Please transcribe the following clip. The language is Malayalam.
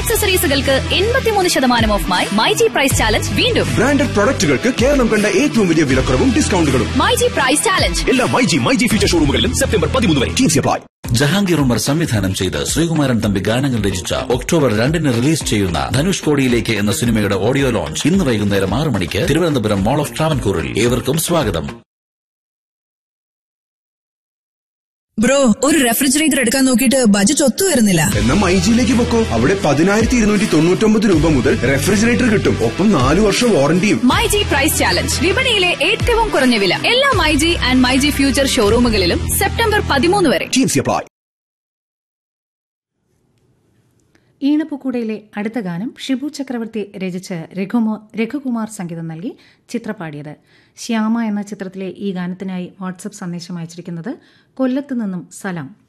ആക്സസറീസുകൾക്ക് എൺപത്തിമൂന്ന് ശതമാനം ഓഫുമായി മൈജി പ്രൈസ് ചാലഞ്ച് വീണ്ടും ബ്രാൻഡഡ് പ്രൊഡക്റ്റുകൾക്ക് കേരളം കണ്ട ഏറ്റവും വലിയ വിലക്കുറവും ഡിസ്കൗണ്ടുകളും മൈജി പ്രൈസ് ചാലഞ്ച് എല്ലാ മൈജി മൈജി ഫ്യൂച്ചർ ഷോറൂമുകളിലും സെപ്റ്റംബർ പതിമൂന്ന് വരെ ടീംസി അപ്ലൈ ജഹാംഗീർ ഉമർ സംവിധാനം ചെയ്ത് ശ്രീകുമാരൻ തമ്പി ഗാനങ്ങൾ രചിച്ച ഒക്ടോബർ രണ്ടിന് റിലീസ് ചെയ്യുന്ന ധനുഷ് കോടിയിലേക്ക് എന്ന സിനിമയുടെ ഓഡിയോ ലോഞ്ച് ഇന്ന് വൈകുന്നേരം ആറ് മണിക്ക് തിരുവനന്തപുരം മോൾ ഓഫ് ട്രാവൻകൂറിൽ ഏവർക്കും സ്വാഗതം ബ്രോ ഒരു റെഫ്രിജറേറ്റർ എടുക്കാൻ നോക്കിയിട്ട് ബജറ്റ് ഒത്തു വരുന്നില്ല എന്നാ മൈജിയിലേക്ക് പൊക്കോ അവിടെ പതിനായിരത്തി ഇരുന്നൂറ്റി തൊണ്ണൂറ്റൊമ്പത് രൂപ മുതൽ റെഫ്രിജറേറ്റർ കിട്ടും ഒപ്പം നാലു വർഷം വാറണ്ടിയും മൈജി പ്രൈസ് ചാലഞ്ച് വിപണിയിലെ ഏറ്റവും കുറഞ്ഞ വില എല്ലാ മൈജി ആൻഡ് മൈജി ഫ്യൂച്ചർ ഷോറൂമുകളിലും സെപ്റ്റംബർ പതിമൂന്ന് വരെ ടീംസി അപ്ലൈ ഈണപ്പൂക്കൂടയിലെ അടുത്ത ഗാനം ഷിബു ചക്രവർത്തി രചിച്ച് രഘുമോ രഘുകുമാർ സംഗീതം നൽകി ചിത്രപാടിയത് ശ്യാമ എന്ന ചിത്രത്തിലെ ഈ ഗാനത്തിനായി വാട്സപ്പ് സന്ദേശം അയച്ചിരിക്കുന്നത് കൊല്ലത്ത് നിന്നും സലാം